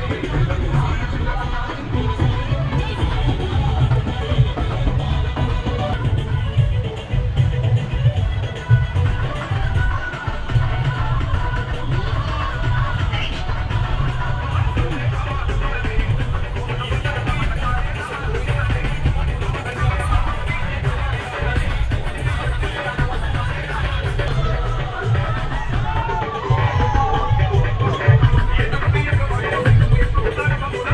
Thank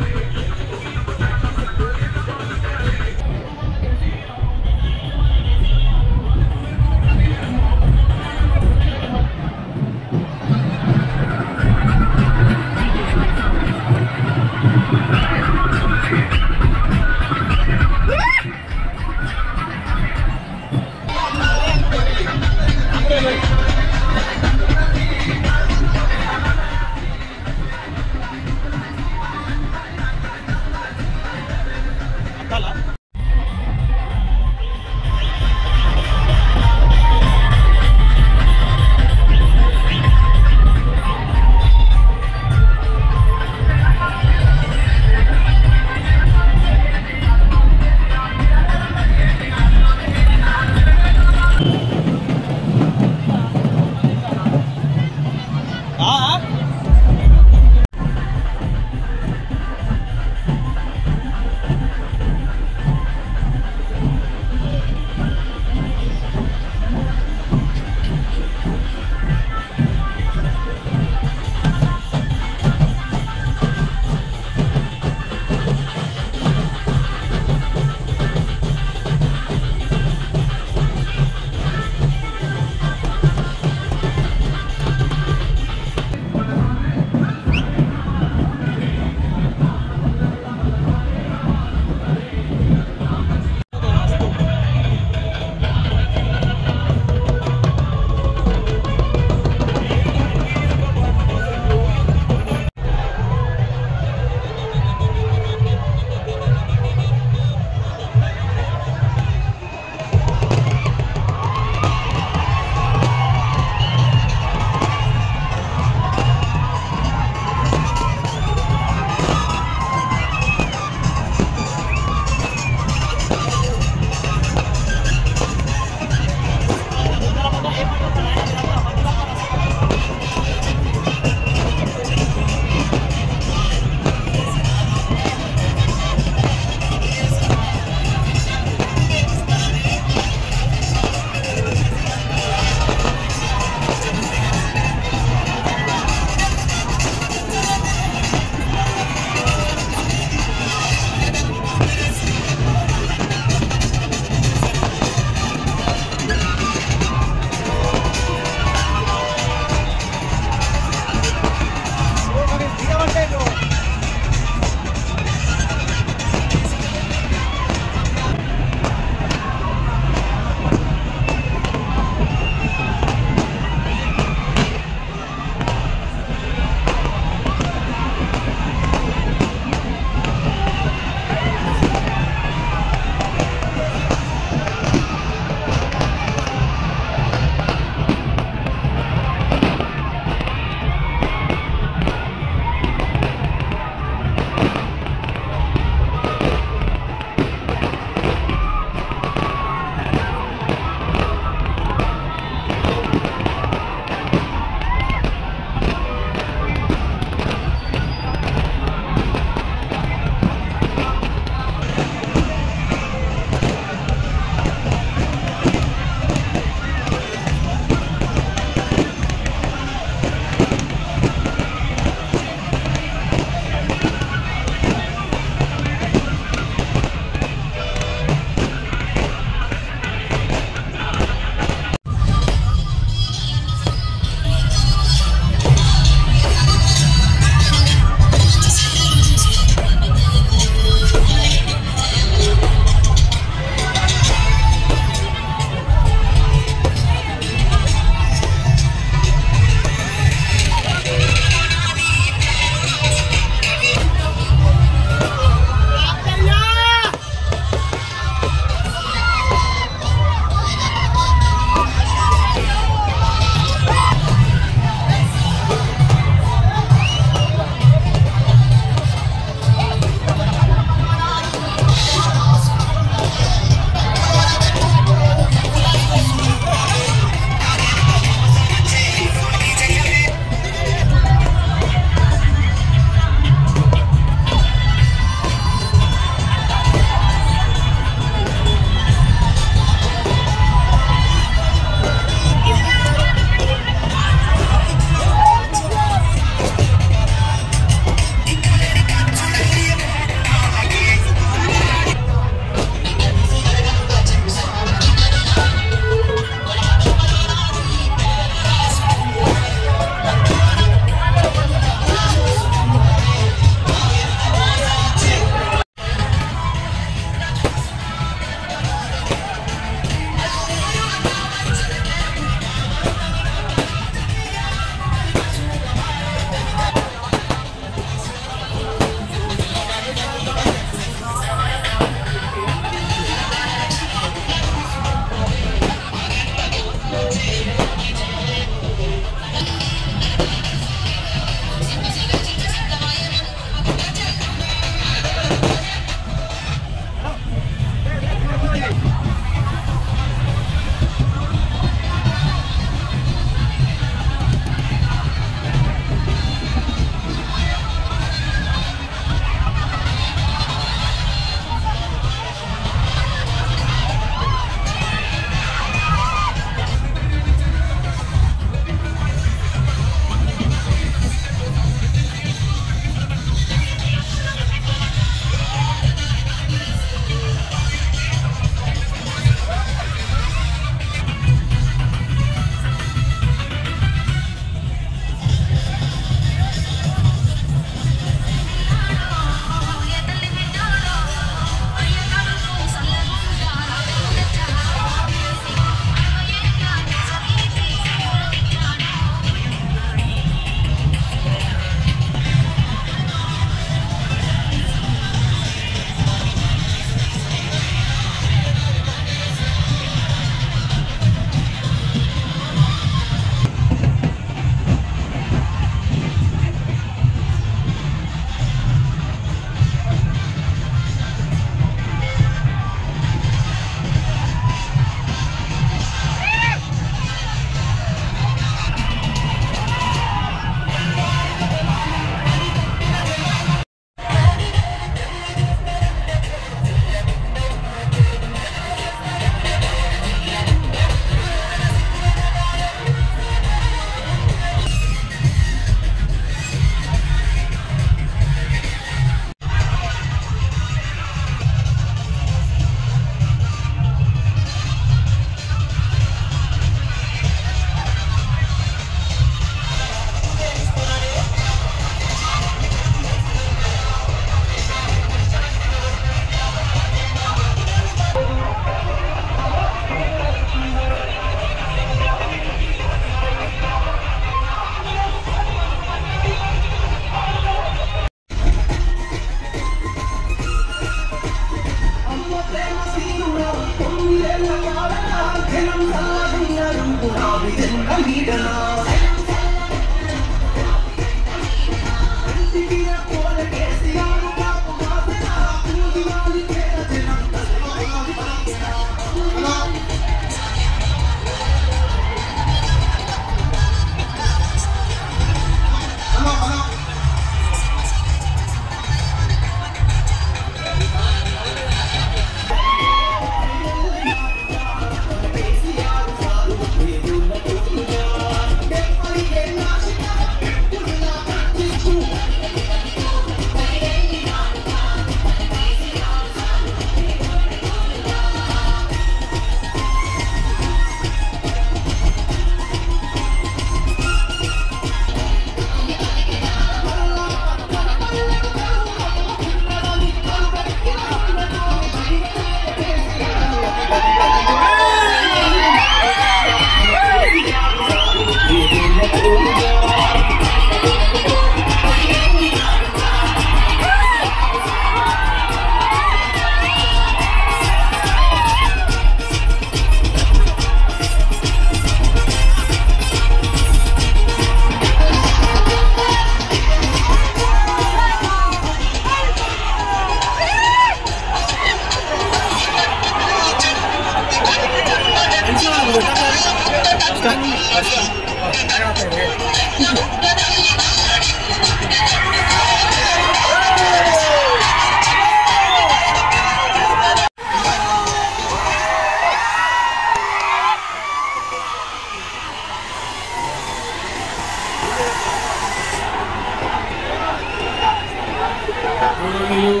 గౌరవనీయులు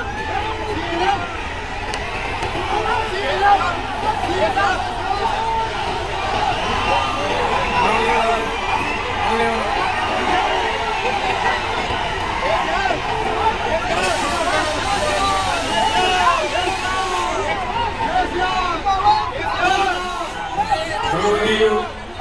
గౌరవనీయులు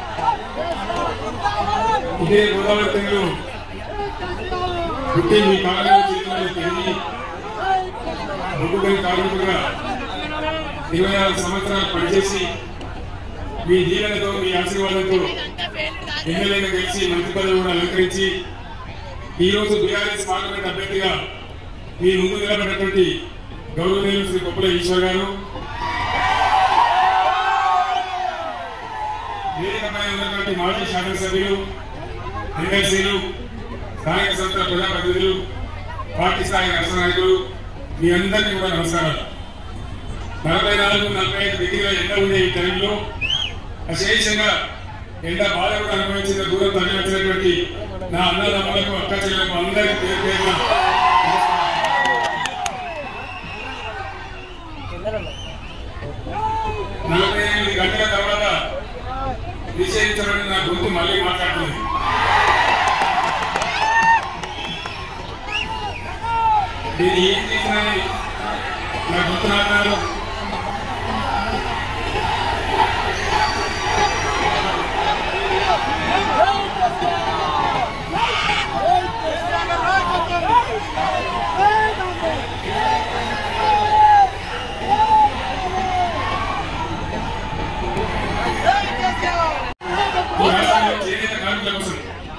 ఇదే గోదావరి తెగలు పుట్టి మీ కాలంలో చేతుల్లో తిరిగి బొగ్గుగని కార్మికులుగా ఇరవై నాలుగు సంవత్సరాలు పనిచేసి మీ దీవెనతో మీ ఆశీర్వాదంతో ఎమ్మెల్యేగా గెలిచి మంత్రి పదవి కూడా అలంకరించి ఈ రోజు బీఆర్ఎస్ పార్లమెంట్ అభ్యర్థిగా మీ ముందు నిలబడినటువంటి గౌరవనీయులు శ్రీ కొప్పుల ఈశ్వర్ గారు వేదికపై ఉన్నటువంటి మాజీ శాసనసభ్యులు ఎమ్మెల్సీలు స్థానిక సంస్థల ప్రజాప్రతినిధులు పార్టీ స్థాయి రాష్ట్ర నాయకులు మీ అందరికీ కూడా నమస్కారాలు నలభై నాలుగు నలభై ఐదు డిగ్రీల ఎండ ఉండే ఈ టైంలో అశేషంగా ఎండ బాధ కూడా అనుభవించిన దూరం తరలి వచ్చినటువంటి నా అన్నదమ్ములకు అక్క చెల్లెలకు అందరికీ పేరు పేరున నలభై ఎనిమిది గంటల తర్వాత నిషేధించబడిన నా గొంతు మళ్ళీ మాట్లాడుతుంది నేను ఏం చేసినా నా గొంతు నాటాలు ఈ రాష్ట్రంలో చేనేత కార్మికుల కోసం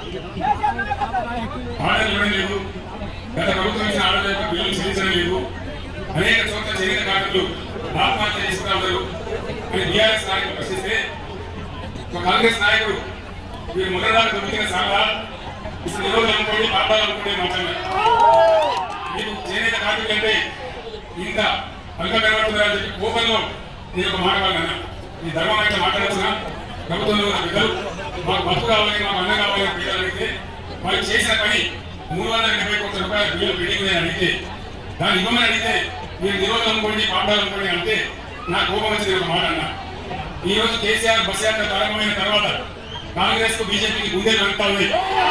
ఆర్డర్లు ఇవ్వడం లేదు గత ప్రభుత్వం ఇచ్చిన ఆర్డర్ యొక్క బిల్లులు చెల్లించడం లేదు అనేక చోట్ల చేనేత కార్మికులు ఆత్మహత్య చేసుకుంటా ఉన్నారు అని బీఆర్ఎస్ నాయకులు ప్రశ్నిస్తే ఒక కాంగ్రెస్ నాయకుడు మీరు మొదటిదాకా దొరికిన సాగా ఇప్పుడు నిరోధులు అనుకోండి పాపాలు అనుకోండి మాట్లాడారు మీకు చేనేత కార్మికులు అంటే ఇంత అంక కనబడుతుందని చెప్పి కోపంలో నేను ఒక మాట వాళ్ళన్నా ఈ ధర్మం అంటే మాట్లాడుతున్నా ప్రభుత్వంలో ఉన్న బిడ్డలు మాకు బతుకు కావాలి మాకు అన్నం కావాలి అని బిడ్డలు అడిగితే వాళ్ళు చేసిన పని మూడు వందల డెబ్బై కోట్ల రూపాయల బిల్లు పెండింగ్ ఉందని అడిగితే దాన్ని ఇవ్వమని అడిగితే మీరు నిరోధం అనుకోండి పాపాలు అనుకోండి అంటే నా కోపం వచ్చింది ఒక మాట అన్నా ఈ రోజు కేసీఆర్ బస్ యాత్ర ప్రారంభమైన తర్వాత కాంగ్రెస్ కు బీజేపీకి గుండె వెళ్తా ఉంది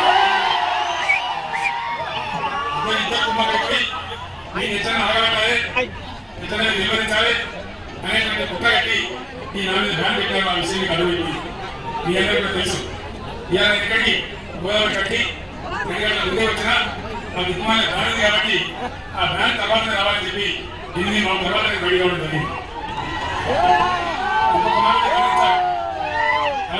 ఇద్దరు ఇద్దరు కుమ్మకట్టి నేను ఎట్లా ఆగబెట్టాలి ఎట్లా నిర్వహించాలి అనేటువంటి కుట్ర కట్టి ఈ నా మీద బ్యాన్ పెట్టిన ఆ విషయం మీకు అడుగుతుంది మీ అందరికీ కూడా తెలుసు ఇవాళ ఇక్కడికి గోదావరి కట్టి ఎందుకంటే ముందే వచ్చిన ఆ విద్యమాన బ్యాన్ ఉంది కాబట్టి ఆ బ్యాన్ తర్వాత రావాలని చెప్పి ఎనిమిది మా తర్వాత రెడీ కావడం జరిగింది ఇంకొక మాట గమనించాలి.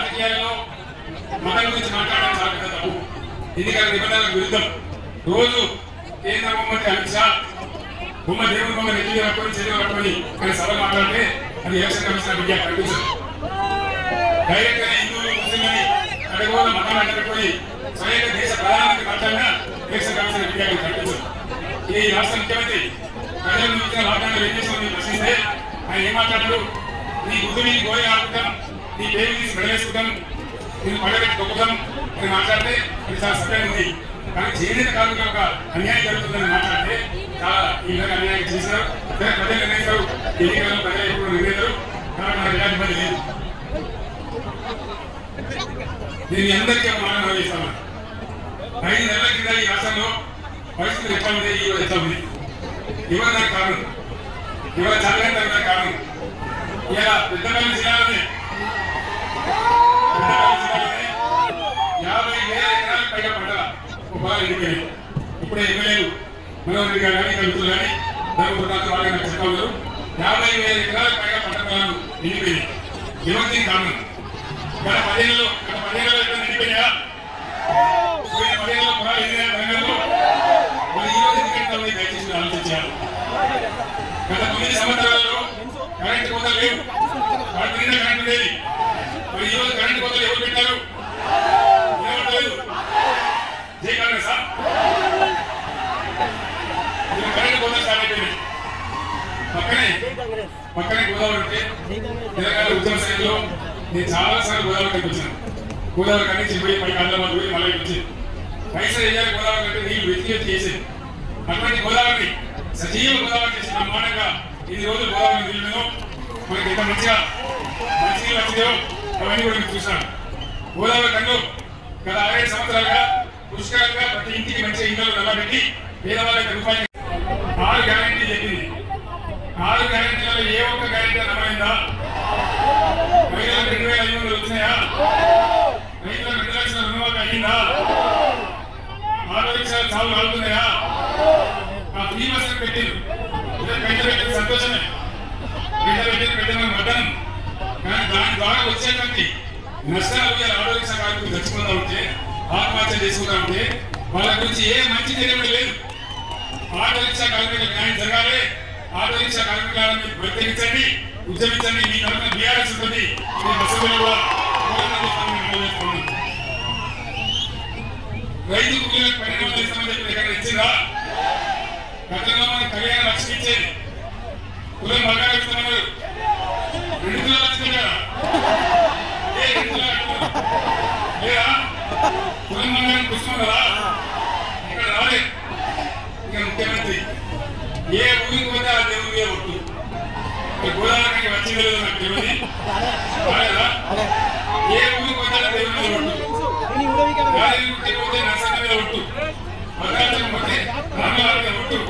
ఎన్నికల నిబంధనలకు విరుద్ధం రోజు కేంద్ర హోంమంత్రి అమిత్ షా బొమ్మ దేవుని బొమ్మ నెత్తి పట్టుకొని చెల్లి పట్టుకొని ఆయన సభ మాట్లాడితే అది ఎలక్షన్ కమిషన్ విద్య కనిపించదు డైరెక్ట్ గా హిందువులు ముస్లింలని అడగోల మతాన్ని పెట్టుకొని స్వయంగా దేశ ప్రధానమంత్రి మాట్లాడినా ఎలక్షన్ కమిషన్ విద్య కనిపించదు ఈ రాష్ట్ర ముఖ్యమంత్రి ప్రజలను ఇచ్చిన వాగ్దానాలు ఏం చేసిన ప్రశ్నిస్తే ఆయన ఏం మాట్లాడారు నీ గుడ్డు నీ గోయ ఆడుతాం నీ పేరు తీసి మెడవేసుకుంటాం నేను పడగట్టి దొక్కుతాం అని మాట్లాడితే అది చాలా సత్యం ఉంది కానీ చేనేత కార్మికులు ఒక అన్యాయం జరుగుతుందని మాట్లాడితే చాలా ఈ విధంగా అన్యాయం చేశారు సరే ప్రజలు నిర్ణయిస్తారు ఎన్నికల్లో ప్రజలు ఎప్పుడు నిర్ణయిస్తారు కాబట్టి నాకు ఎలాంటి ఇబ్బంది లేదు నేను మీ అందరికీ ఒక మాట మనవి చేస్తాను ఐదు నెలల కింద ఈ రాష్ట్రంలో పరిస్థితులు ఎట్లా ఉంది ఈ రోజు ఎట్లా ఉంది ఇవాళ దానికి కారణం ఇవాళ చాలా దానికి కారణం ఇలా పెద్దపల్లి జిల్లాలోనే పెద్దపల్లి జిల్లాలోనే యాభై వేల ఎకరాలకు పైగా పంట పొలాలు ఎండిపోయాయి ఇప్పుడే ఎమ్మెల్యేలు మనోహర్ రెడ్డి గారు కానీ కవితలు కానీ ధర్మపురాలు వాళ్ళు నాకు చెప్తా ఉన్నారు యాభై వేల ఎకరాలకు పైగా పంట పొలాలు ఎండిపోయాయి ఎవరికి కారణం గత పదేళ్ళలో గత పదేళ్ళలో ఎక్కడ ఎండిపోయా పోయిన పదేళ్ళలో పొలాలు ఎండిన రంగంలో మరి ఈ రోజు ఎందుకంటే ఉన్నాయి దయచేసి ఆలోచించాలి గత తొమ్మిది సంవత్సరాలలో కరెంట్ కోతలు లేవు వాటి మీద కరెంట్ లేదు మరి ఈ రోజు కరెంట్ కోతలు ఎవరు పెట్టారు ఎవరు లేదు జై కాంగ్రెస్ సార్ ఇది కరెంట్ కోతలు స్టార్ట్ అయిపోయింది పక్కనే పక్కనే గోదావరి ఉంటే తెలంగాణ ఉద్యమ శ్రేణిలో నేను చాలా సార్లు గోదావరి కనిపించాను గోదావరి కనిపించి పోయి పై హైదరాబాద్ పోయి మళ్ళీ వచ్చి పైసలు వేయాలి గోదావరి కంటే నీళ్ళు వెతికి వెతికి చేసేది అటువంటి గోదావరిని సజీవ గోదావరి చేసి బ్రహ్మాండంగా ఇన్ని రోజులు గోదావరి నీళ్ళను మనకి ఎంత మంచిగా మంచి నీళ్ళు వచ్చిందో అవన్నీ కూడా నేను చూశాను గోదావరి కన్ను గత ఆరేడు సంవత్సరాలుగా పుష్కలంగా ప్రతి ఇంటికి మంచిగా ఇళ్ళలు నిలబెట్టి పేదవాళ్ళకి రూపాయలు ఆరు గ్యారెంటీ చెప్పింది ఆరు గ్యారెంటీలలో ఏ ఒక్క గ్యారెంటీ అమలైందా మహిళలకు రెండు వేల ఐదు వందలు వచ్చినాయా రైతులకు రెండు లక్షల రుణమాఫీ అయ్యిందా ఆటో రిక్షాలు చాలు కాలుతున్నాయా ఆ ఫ్రీ బస్ పెట్టింది పెద్ద పెట్టిన సంతోషమే పెద్ద పెట్టిన పెద్ద మద్దనం కానీ దాని ద్వారా వచ్చేటువంటి నష్టాలు ఇవాళ ఆటో రిక్షా కార్మికులు చచ్చిపోతా ఉంటే ఆత్మహత్య చేసుకుంటా ఉంటే వాళ్ళ గురించి ఏ మంచి తెలియడం లేదు ఆటో రిక్షా కార్మికులకు న్యాయం జరగాలి ఆటో రిక్షా కార్మికులను మీరు ప్రత్యేకించండి ఉద్యమించండి మీ తరఫున బీఆర్ఎస్ ఉంటుంది నేను అసెంబ్లీలో కూడా పోరాటం చేస్తానని నేను తెలియజేస్తున్నాను. రైతు కూలీలకు పన్నెండు వందలు ఇస్తామని చెప్పి ఎక్కడ ఇచ్చిందా గతంలో మన కళ్యాణ లక్ష్మి ఇచ్చేది కులం బంగారం ఇస్తామన్నారు రెండు తులాలు వచ్చింది కదా ఏ రెండు తులాలు అంటున్నారు? లేదా కులం బంగారం పుష్పం కదా ఇక్కడ రాలేదు ఇక ముఖ్యమంత్రి ఏ ఊరికి పోతే ఆ దేవుని మీద ఒట్టు ఇక గోదావరికి వచ్చిందో లేదో నాకు తెలియదు రాలేదా ఏ ఊరికి పోతే ఆ దేవుని మీద ఒట్టు గాలికి పోతే నరసింహ మీద ఒట్టు భద్రాచలం పోతే రామవారి మీద ఒట్టు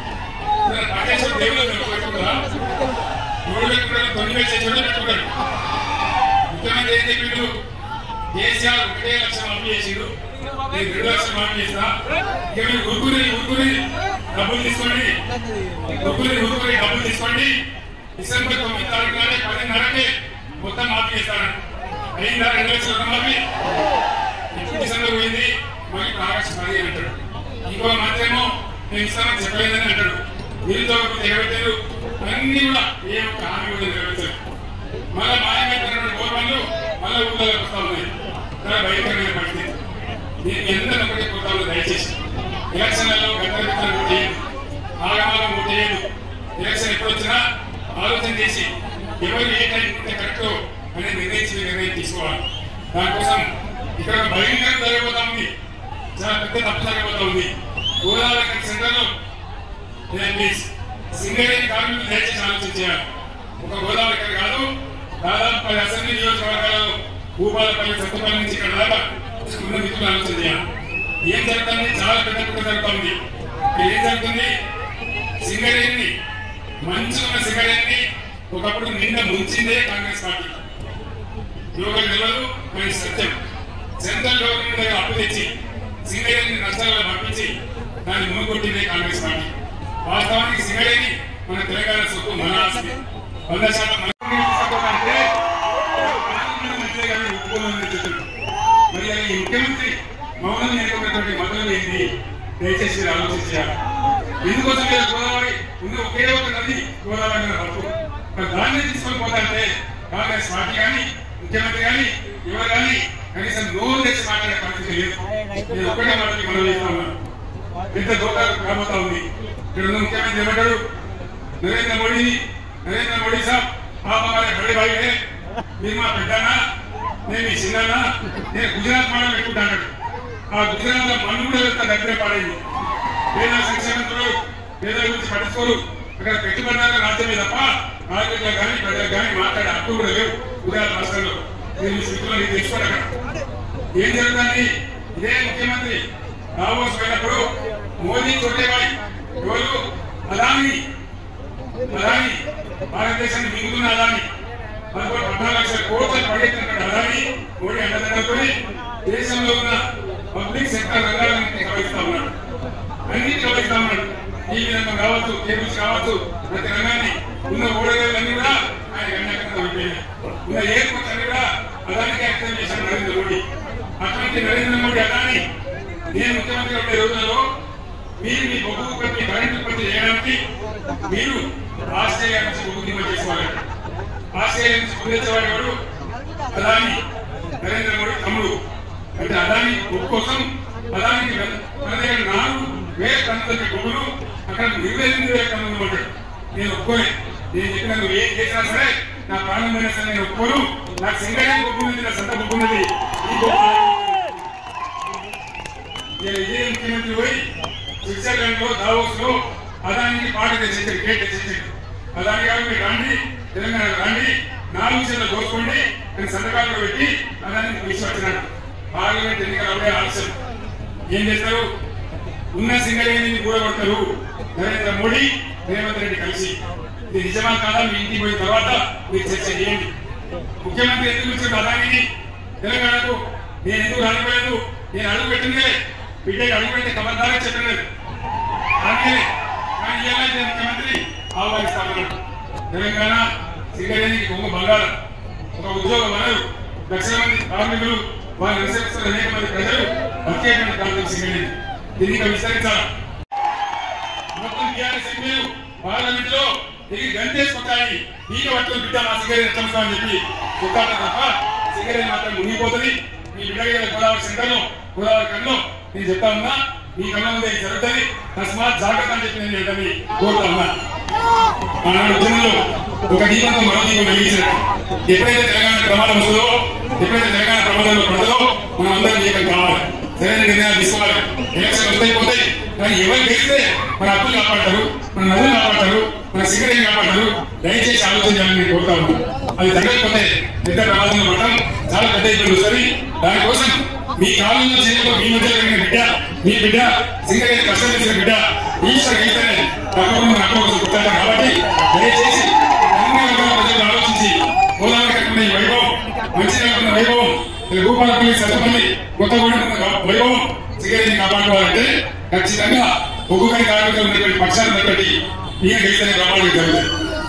ఇలా పట్టేశ్వర దేవుని మీద పెట్టుకుంటారా ఎవరు పెట్టుకుంటారు తొమ్మిది వేసే చోట పెట్టుకుంటారు ముఖ్యమంత్రి ఏం చెప్పిండు కేసీఆర్ ఒకటే లక్షలు మాఫీ చేసిండు నేను రెండు లక్షలు మాఫీ చేస్తా ఇక మీరు ఉరుకుని ఉరుకుని డబ్బులు తీసుకోండి ఉరుకుని ఉరుకుని డబ్బులు తీసుకోండి డిసెంబర్ తొమ్మిది తారీఖు నాడే పదిన్నరకే మొత్తం మాఫీ చేస్తాను అయిందా రెండు లక్షల రుణమాఫీ ఇప్పుడు డిసెంబర్ పోయింది మళ్ళీ ఇప్పుడు ఆగస్టు పది అంటాడు ఇంకో మాత్రమేమో నేను ఇస్తానని చెప్పలేదని అంటాడు వీరితో ఎగబెట్టారు అన్ని కూడా ఏ ఒక్క హామీ కూడా నెరవేర్చారు మళ్ళా మాయమైపోయినటువంటి గోపాలు మళ్ళా ఊళ్ళోకి వస్తా ఉన్నాయి చాలా భయంకరమైన పరిస్థితి నేను ఎంత ఒకటే కోరుతాను దయచేసి ఎలక్షన్లలో గంటల గంటలు ఓటు చేయండి ఆగమాగం ఓటు చేయండి ఎలక్షన్ ఎప్పుడు వచ్చినా ఆలోచన చేసి ఎవరు ఏ టైం ఉంటే కరెక్ట్ అనేది నిర్ణయించి నిర్ణయం తీసుకోవాలి దానికోసం ఇక్కడ ఒక భయంకరం జరగబోతా ఉంది చాలా పెద్ద తప్పు జరగబోతా ఉంది గోదావరి సెంటర్లో ప్లీజ్ సింగరేణి కార్మికులు దయచేసి ఆలోచన చేయాలి ఒక గోదావరి ఇక్కడ కాదు దాదాపు పది అసెంబ్లీ నియోజకవర్గాల్లో భూపాలపల్లి సత్తుపల్లి నుంచి ఇక్కడ దాకా ఉన్న మిత్రులు ఆలోచన చేయాలి ఏం జరుగుతుంది చాలా పెద్ద కుట్ర జరుగుతుంది ఇక్కడ ఏం జరుగుతుంది సింగరేణి మంచిగా ఉన్న సింగరేణి ఒకప్పుడు నిన్న ముంచిందే కాంగ్రెస్ పార్టీ యువకులు తెలియదు మరి సత్యం సెంట్రల్ గవర్నమెంట్ దగ్గర అప్పు తెచ్చి సింగరేణి నష్టాలను పంపించి దాన్ని మునుగొట్టిందే కాంగ్రెస్ పార్టీ వాస్తవానికి సింగరేణి మన తెలంగాణ సొత్తు మన ఆస్తి వంద శాతం మన అంటే మంత్రి గారు ఒప్పుకోమని చెప్తున్నారు మరి ఈ ముఖ్యమంత్రి మౌనం నేర్చుకున్నటువంటి మొదలు ఏంటి దయచేసి మీరు ఆలోచించాలి ఎందుకోసం మీరు గోదావరి ఉన్న ఒకే ఒక నది గోదావరి మీద తప్పు మరి దాన్ని తీసుకొని పోతాంటే కాంగ్రెస్ పార్టీ కానీ ముఖ్యమంత్రి కానీ ఎవరు కానీ కనీసం నోరు తెచ్చి మాట్లాడే పరిస్థితి లేదు నేను ఒకటే మాటకి మనం చేస్తా ఉన్నాను ఎంత దోకాలు కాబోతా ఉంది ఇక్కడ ఉన్న ముఖ్యమంత్రి ఏమంటాడు నరేంద్ర మోడీ నరేంద్ర మోడీ సాబ్ आप हमारे बड़े भाई है మీరు మా పెద్దనా నేను మీ చిన్ననా నేను గుజరాత్ మాట పెట్టుకుంటాను ఆ గుజరాత్ లో మన్ను కూడా వెళ్తా దగ్గర పడేది పేద సంక్షేమంతులు పేదల గురించి పట్టించుకోరు అక్కడ పెట్టుబడిదారుల రాజ్యమే తప్ప కార్మికులు కానీ ప్రజలు కానీ మాట్లాడే హక్కు కూడా లేవు గుజరాత్ రాష్ట్రంలో మీరు మీ స్థితిలో నీకు తెలుసుకోండి అక్కడ ఏం జరుగుతుంది ఇదే ముఖ్యమంత్రి దావోస్ పోయినప్పుడు మోదీ చోటేబాయ్ ఎవరు అదాని అదాని భారతదేశాన్ని మింగుతున్న అదాని పదకొండు పద్నాలుగు లక్షల కోట్ల పడేస్తున్న అదాని మోడీ అండదండలతో దేశంలో ఉన్న పబ్లిక్ సెక్టర్ రంగాలన్నింటినీ కవరిస్తా ఉన్నాడు అన్నింటినీ కవరిస్తా ఉన్నాడు ఈ విధంగా కావచ్చు కేబుల్స్ కావచ్చు ప్రతి రంగాన్ని ఉన్న ఓడగలన్నీ కూడా ఆయన గణ్యకంగా అయిపోయినాయి ఉన్న ఎయిర్పోర్ట్ అన్ని కూడా అదానికి యాక్టివ్ చేశారు నరేంద్ర మోడీ అటువంటి నరేంద్ర మోడీ అదాని నేను ముఖ్యమంత్రి ఉండే రోజులలో మీరు మీ బొగ్గు ఉత్పత్తి కరెంట్ ఉత్పత్తి చేయడానికి మీరు ఆస్ట్రేలియా నుంచి బొగ్గు దిగుమతి చేసుకోవాలి ఆస్ట్రేలియా నుంచి పొందించేవాడు ఎవడు అదాని నరేంద్ర మోడీ తమ్ముడు అంటే అదాని బొగ్గు కోసం అదానికి మన దగ్గర నాలుగు వేల టన్నుల బొగ్గులు అక్కడ ఇరవై ఎనిమిది వేల టన్నులు పడ్డాడు నేను ఒప్పుకోలే నేను చెప్పిన నువ్వు ఏం చేసినా సరే నా ప్రాణమైన సరే నేను ఒప్పుకోను నాకు సింగడే బొగ్గు ఉన్నది నా సొంత బొగ్గు ఉన్నది ఈ బొగ్గు నేను ఇదే ముఖ్యమంత్రి పోయి స్విట్జర్లాండ్ లో దావోస్ లో అదానికి పాట తెచ్చింది గేట్ తెచ్చింది అదాని గారు మీరు రండి తెలంగాణ రండి నాలుగు చేతులు కోసుకోండి అని సంతకాలు పెట్టి అదానికి తీసుకొచ్చినాడు పార్లమెంట్ ఎన్నికలు అవడే ఆలస్యం ఏం చేస్తారు ఉన్న సింగరేణిని కూడగొడతారు నరేంద్ర మోడీ రేవంత్ రెడ్డి కలిసి ఇది నిజమా కాదా మీ ఇంటికి పోయిన తర్వాత మీరు చర్చ చేయండి ముఖ్యమంత్రి ఎందుకు ఇచ్చాడు అదానికి తెలంగాణకు నేను ఎందుకు రానిపోలేదు నేను అడుగు పెట్టిందే బిడ్డకి అడుగు పెట్టి కబర్దారే చెప్పలేదు కానీ కానీ ఎలా అయితే ముఖ్యమంత్రి ఆహ్వానిస్తా ఉన్నాడు తెలంగాణ సింగరేణికి బొమ్మ బంగారం ఒక ఉద్యోగ వనరు లక్షల మంది కార్మికులు వారిని అనుసరిస్తున్న అనేక మంది ప్రజలు బతికేటువంటి ప్రాంతం సింగరేణి దీన్ని ఇంకా విస్తరించాలి మొత్తం టీఆర్ఎస్ ఎంపీలు పార్లమెంట్ లో దిగి గంటేసుకుంటాయి ఈక పట్టుకుని బిడ్డ మా సిగరెట్ ఎట్లా అని చెప్పి కొట్టాలి తప్ప సిగరెట్ మాత్రం మునిగిపోతుంది మీ బిడ్డ గారి గోదావరి సెంటర్ లో గోదావరి కన్ను నేను చెప్తా ఉన్నా మీ కళ్ళ ముందే ఇది జరుగుతుంది తస్మాత్ జాగ్రత్త అని చెప్పి నేను ఏంటని కోరుతా ఉన్నా ఆనాడు ఉద్యమంలో ఒక దీపంతో మరో దీపం వెలిగించినట్టు ఎప్పుడైతే తెలంగాణ ప్రమాదం వస్తుందో ఎప్పుడైతే తెలంగాణ ప్రమాదంలో పడదో మనం అందరం ఏకం కావాలి సరైన నిర్ణయాలు తీసుకోవాలి ఎలక్షన్ వస్తాయి పోతాయి కానీ ఎవరు గెలిస్తే మన హక్కులు కాపాడతారు మన నదులు కాపాడతారు మన సిగరెట్ కాపాడతారు దయచేసి ఆలోచన చేయాలని నేను కోరుతా ఉన్నాను అది జరగకపోతే పెద్ద ప్రమాదంలో పడటం చాలా పెద్ద ఇబ్బంది వస్తుంది దానికోసం మీ కాలంలో చేతిలో మీ మధ్య కలిగిన బిడ్డ మీ బిడ్డ సింగరేట్ కష్టం చేసిన బిడ్డ ఈశ్వర్ గీతనే తప్పకుండా మన హక్కు కోసం కొట్టాలి కాబట్టి దయచేసి అన్ని వర్గాల ప్రజలు ఆలోచించి గోదావరి కట్టుకున్న ఈ వైభవం మంచిగా ఉన్న వైభవం రూపాయలపల్లి సత్తపల్లి కొత్తగూడెం ఉన్న వైభవం సిగరెట్ని కాపాడుకోవాలంటే ఖచ్చితంగా ఒక్కొక్కరి కార్మికులు ఉన్నటువంటి పక్షాలు ఉన్నటువంటి ఈయన గెలిస్తేనే ప్రమాణం జరుగుతుంది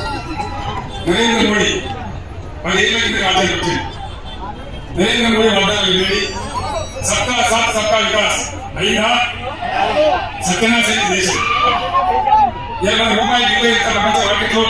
నరేంద్ర మోడీ పదేళ్ల కింద రాజ్యానికి వచ్చింది నరేంద్ర మోడీ వాగ్దానం వినండి సబ్కా సాత్ సబ్కా వికాస్ అయినా సత్యనాశ దేశం ఇరవై రూపాయలు ఇరవై ఇస్తారు ప్రపంచ మార్కెట్లో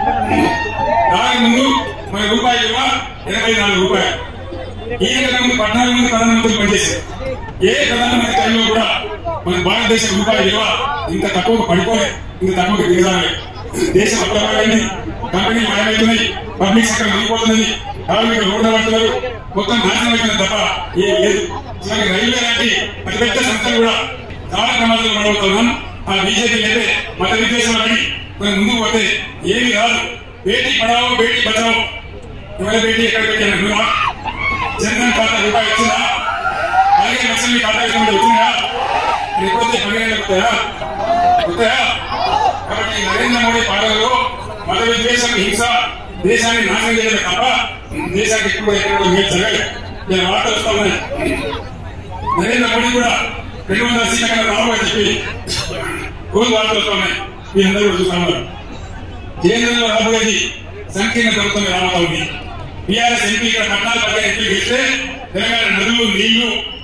దాని ముందు మన రూపాయి విలువ ఎనభై నాలుగు రూపాయలు ఈ విధంగా ముందు పద్నాలుగు మంది ప్రధానమంత్రులు పనిచేశారు ఏ ప్రధానమంత్రి టైంలో కూడా మన భారతదేశం రూపాయి విలువ ఇంత తక్కువ పడిపోలేదు ఇంత తక్కువ దిగజాలే దేశం అప్రమైంది కంపెనీలు మాయమవుతున్నాయి పబ్లిక్ సెక్టర్ మునిగిపోతున్నది కార్మికులు రోడ్డు పడుతున్నారు మొత్తం నాశనం అవుతుంది తప్ప ఏం లేదు చివరికి రైల్వే లాంటి అతిపెద్ద సంస్థలు కూడా చాలా ప్రమాదాలు పడబోతున్నాం ఆ బీజేపీ అయితే మత విద్వేషం అని మనం ముందుకు పోతే ఏమి రాదు బేటీ పడావో బేటీ బచావో ఎవరి బేటీ ఎక్కడ పెట్టాను నువ్వా జన్ధన్ ఖాతా రూపాయి వచ్చిందా అలాగే లక్షలు మీ ఖాతా వేసుకుంటే వచ్చిందా లేకపోతే పదిహేను వస్తాయా వస్తాయా కాబట్టి ఈ నరేంద్ర మోడీ పాలనలో మత విద్వేషం హింస దేశాన్ని నాశనం చేయడం తప్ప దేశానికి ఎక్కువ ఎక్కడ మేలు జరగలేదు ఇలా వార్తలు వస్తా ఉన్నాయి నరేంద్ర మోడీ కూడా రెండు వందల సీట్ల కన్నా రావు అని చెప్పి రోజు వార్తలు వస్తా ఉన్నాయి మీ అందరూ కూడా చూస్తా ఉన్నారు కేంద్రంలో రాబోయేది సంకీర్ణ ప్రభుత్వం రాబోతా ఉంది బీఆర్ఎస్ ఎంపీ ఇక్కడ పద్నాలుగు పదిహేను ఎంపీలు గెలిస్తే తెలంగాణ నదులు నీళ్లు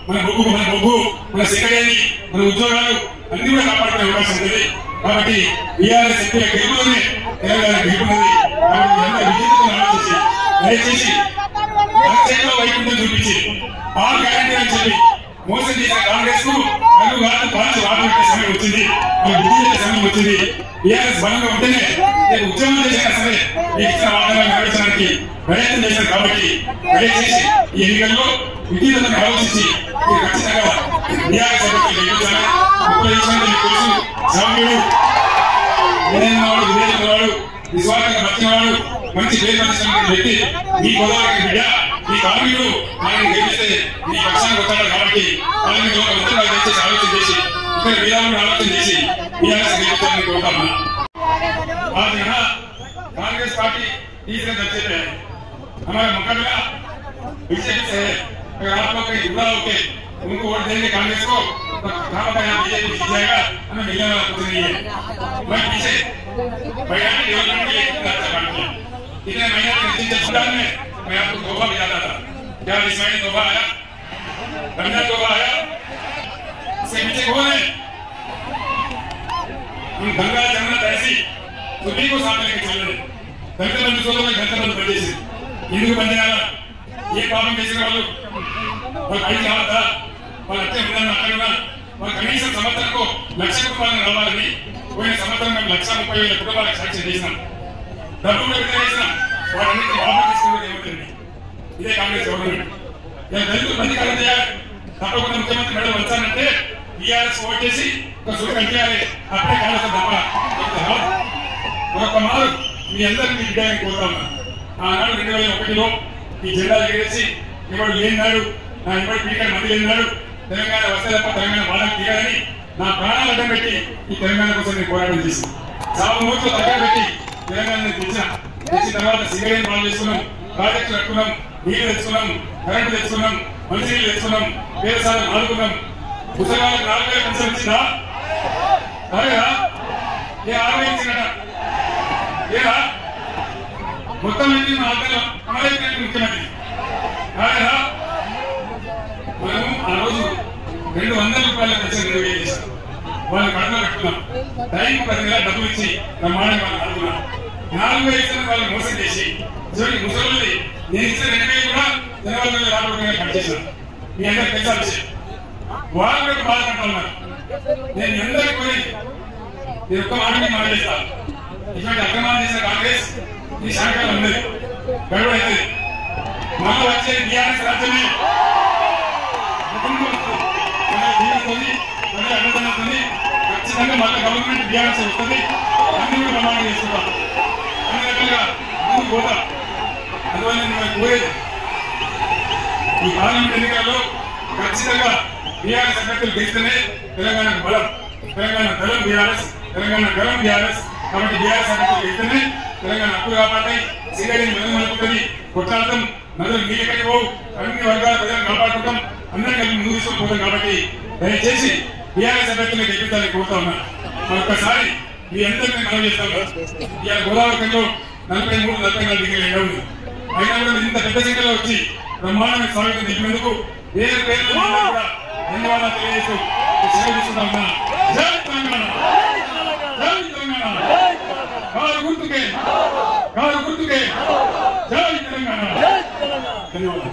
మన బొగ్గు మన బొగ్గు మన సెక్రటరీ మన ఉద్యోగాలు అన్ని కూడా కాపాడుకునే అవకాశం ఉంటుంది కాబట్టి బీఆర్ఎస్ ఎంపీల గెలుపులోనే తెలంగాణ గెలుపున్నది కాబట్టి ఎంత విజేతను ఆలోచించి దయచేసి రాజ్యాంగంలో వైకుంఠం చూపించి ఆరు గ్యారంటీ అని చెప్పి మోసం చేసిన కాంగ్రెస్ కు కళ్ళు గాట్లు పాల్చి వాడుకుంటే సమయం వచ్చింది మన విజయ సమయం వచ్చింది బీఆర్ఎస్ బలంగా ఉంటేనే రేపు ఉద్యమం చేసినా సరే మీకు ఇచ్చిన వాగ్దానాలు నెరవేర్చడానికి ప్రయత్నం చేశారు కాబట్టి దయచేసి ఈ ఎన్నికల్లో విజేతను ఆలోచించి మీరు ఖచ్చితంగా బీఆర్ఎస్ అభ్యర్థులు గెలిపించాలి ముప్పై విషయంలో మీకు తెలుసు సౌమ్యుడు వినయమైన వాడు వివేచన వాడు విశ్వాసంగా బతికిన వాడు మంచి పేరు ప్రతిష్టమైన వ్యక్తి మీ గోదావరి బిడ్డ మీ కార్మికుడు ఆయన గెలిస్తే మీ పక్షానికి వస్తాడు కాబట్టి వాళ్ళని ఒక ఉత్తరాలు దయచేసి ఆలోచన చేసి ఇక్కడ వీరాలను ఆలోచన చేసి బీఆర్ఎస్ గెలుస్తారని కోరుతామన్నా आज यहाँ कांग्रेस पार्टी तीसरे दर्जे पे है हमारा मुकाबला बीजेपी से है अगर आप लोग कहीं जुड़ा होके उनको वोट देंगे कांग्रेस को तो कहाँ का यहाँ बीजेपी जीत जाएगा हमें मिलने वाला कुछ नहीं है मैं पीछे बयान डेवलपमेंट के लिए कितना अच्छा काम किया इतने महीने के नतीजे सुधार में मैं आपको तोहफा भी जाता था क्या इस महीने तोहफा आया रमजान तोहफा आया इसके पीछे कौन है हम गंगा जमुना तहसील सभी को साथ लेके चल रहे దళిత బంధు సోదరులు దళిత బంధు పనిచేసి ఎందుకు పనిచేయాలా ఏ పాపం చేసిన వాళ్ళు వాళ్ళు ఐదు కావద్దా వాళ్ళు అట్టే ఉండాలని అక్కడ ఉన్నా వాళ్ళు కనీసం సంవత్సరంకు లక్ష రూపాయలు రావాలని పోయిన సంవత్సరం మేము లక్ష ముప్పై వేల కుటుంబాలకు సాక్ష్యం చేసినాం డబ్బు విడుదల చేసినాం వాటన్నిటి వాపసు తీసుకున్నది ఏమిటండి ఇదే కాంగ్రెస్ గవర్నమెంట్ ఇలా దళితులు మంది కాలం చేయాలి తప్పకుండా ముఖ్యమంత్రి మేడం వచ్చానంటే బీఆర్ఎస్ ఓటేసి ఒక సుఖ కట్టాలి అప్పుడే కాంగ్రెస్ తప్ప మరొక మారు మీ అందరినీ విద్యాన్ని కోరుతాను ఆనాడు రెండు వేల ఒకటిలో ఈ జెండా ఎగరేసి ఎవడు లేనినాడు నా ఎవడు పీకర్ మంది లేనినాడు తెలంగాణ వస్తే తప్ప తెలంగాణ వాళ్ళకి తీయాలని నా ప్రాణాలు అడ్డం పెట్టి ఈ తెలంగాణ కోసం నేను పోరాటం చేసి సాగు మూర్తులు దగ్గర పెట్టి తెలంగాణ తెచ్చిన తెచ్చిన తర్వాత సిగరేట్ బాగా చేసుకున్నాం ప్రాజెక్టులు కట్టుకున్నాం నీళ్లు తెచ్చుకున్నాం కరెంటు తెచ్చుకున్నాం మంచినీళ్ళు తెచ్చుకున్నాం వ్యవసాయం ఆడుకున్నాం పుస్తకాలకు నాలుగు వేల పెన్షన్ ఇచ్చిందా అరేరా ఏ ఆరు వేలు ఇచ్చినడా ఏరా మొత్తం ఏంటి మా ఆటలో అమలైపోయింది ముఖ్యమంత్రి కాదా మనము ఆ రోజు రెండు వందల రూపాయల పెన్షన్ రెండు వేలు చేశాం వాళ్ళు కడలో పెట్టుకున్నాం టైం పది నెలల డబ్బులు ఇచ్చి బ్రహ్మాండంగా వాళ్ళు ఆడుకున్నాం నాలుగు వేలు ఇచ్చిన వాళ్ళు మోసం చేసి చూడండి ముసలి నేను ఇచ్చిన రెండు వేలు కూడా జనవరి రాబోతున్నా కట్ చేశాను మీ అందరికి తెలిసిన విషయం వాళ్ళు కూడా బాధపడతా ఉన్నారు నేను ఎందరికి పోయి నేను ఒక్క మాట మీద మాట్లాడేస్తాను ఇటువంటి అక్రమాలు చేసిన కాంగ్రెస్ ఈ శాఖలో ఉన్నది గడువు అవుతుంది మళ్ళీ వచ్చే టీఆర్ఎస్ రాజ్యమే దీనితోని మళ్ళీ అడ్డదనంతోని ఖచ్చితంగా మళ్ళీ గవర్నమెంట్ టీఆర్ఎస్ వస్తుంది అన్ని కూడా ప్రమాణం చేసుకుంటాం అన్ని రకాలుగా ముందుకు పోతాం అందువల్ల నేను కోరేది ఈ పార్లమెంట్ ఎన్నికల్లో ఖచ్చితంగా బీఆర్ఎస్ అభ్యర్థులు గెలిస్తేనే తెలంగాణ బలం తెలంగాణ బలం బీఆర్ఎస్ తెలంగాణ బలం బీఆర్ఎస్ కాబట్టి బీఆర్ఎస్ అభ్యర్థులు గెలిస్తేనే తెలంగాణ హక్కులు కాపాడతాయి సింగడిని మెరుగుమలుపుతుంది కొట్లాడతాం నదులు నీళ్ళు కట్టిపోవు అన్ని వర్గాల ప్రజలను కాపాడుకుంటాం అందరం కలిసి ముందు తీసుకొని పోతాం కాబట్టి దయచేసి బీఆర్ఎస్ అభ్యర్థులను గెలిపించాలని కోరుతా ఉన్నా మరొకసారి మీ అందరినీ మనం చేస్తాము ఇవాళ గోదావరిలో నలభై మూడు నలభై నాలుగు డిగ్రీలు ఎండ ఉంది అయినా కూడా మీరు ఇంత పెద్ద సంఖ్యలో వచ్చి బ్రహ్మాండమైన స్వాగతం చెప్పినందుకు పేరు పేరు మీ అందరికీ కూడా ధన్యవాదాలు తెలియజేస్తూ సెలవు తీసుకుంటా ఉన్నా జై తెలంగాణ జై తెలంగాణ కారు గుర్తుకే కారు గుర్తుకే జై తెలంగాణ ధన్యవాదాలు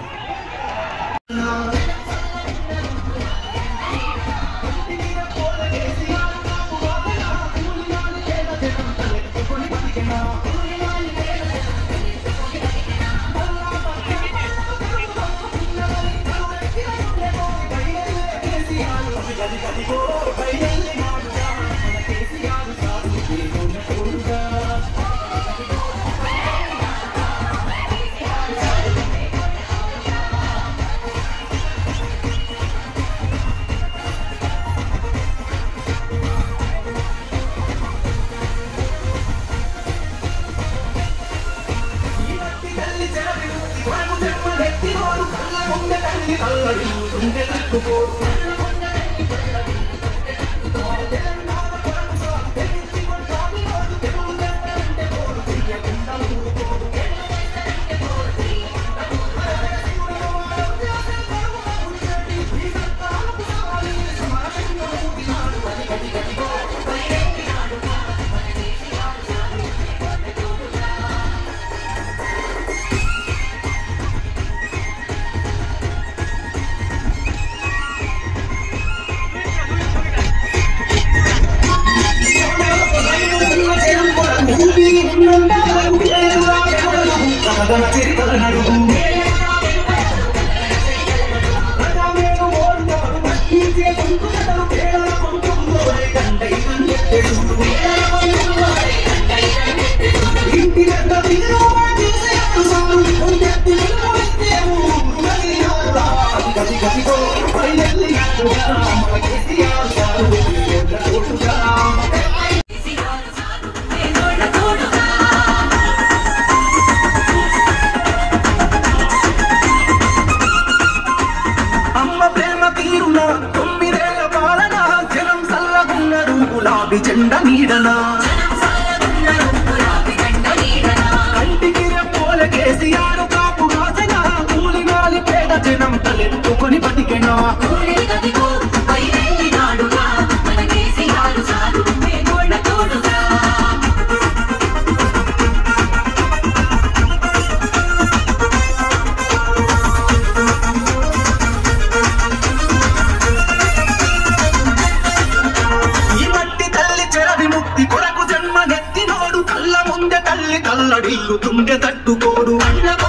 Thank you. సాధన చరితల నడుగు ప్రజామేలు ఓడినవరు ప్రశ్నించే సంకులతలు పేదల కొంచెంలోనే గంటై కన్నెత్తే చూడు. ఇంటి వెంట తిరుగుబాటు చేసే అడుసాలు కొంచెత్తి నిలబడితేమో ఉన్నది నాలా. గది గదిగో పైనెల్లి అడ్డుగా మన కేసీఆర్ గారు ఎర్ర కోటుగా. అమ్మ ప్రేమ తీరున తొమ్మిదేళ్ల పాలన జనం సల్లగున్నారు గులాబీ జెండ నీడన కంటికి రెప్పోల కేసీఆర్ కాపు రాసిన కూలినాలి పేద జనం తలెత్తుకొని బతికెనా ఈ మట్టి తల్లి చెర విముక్తి కొరకు జన్మనెత్తినోడు కళ్ళ ముందే తల్లి కల్లడిల్లు తుండె తట్టుకోడు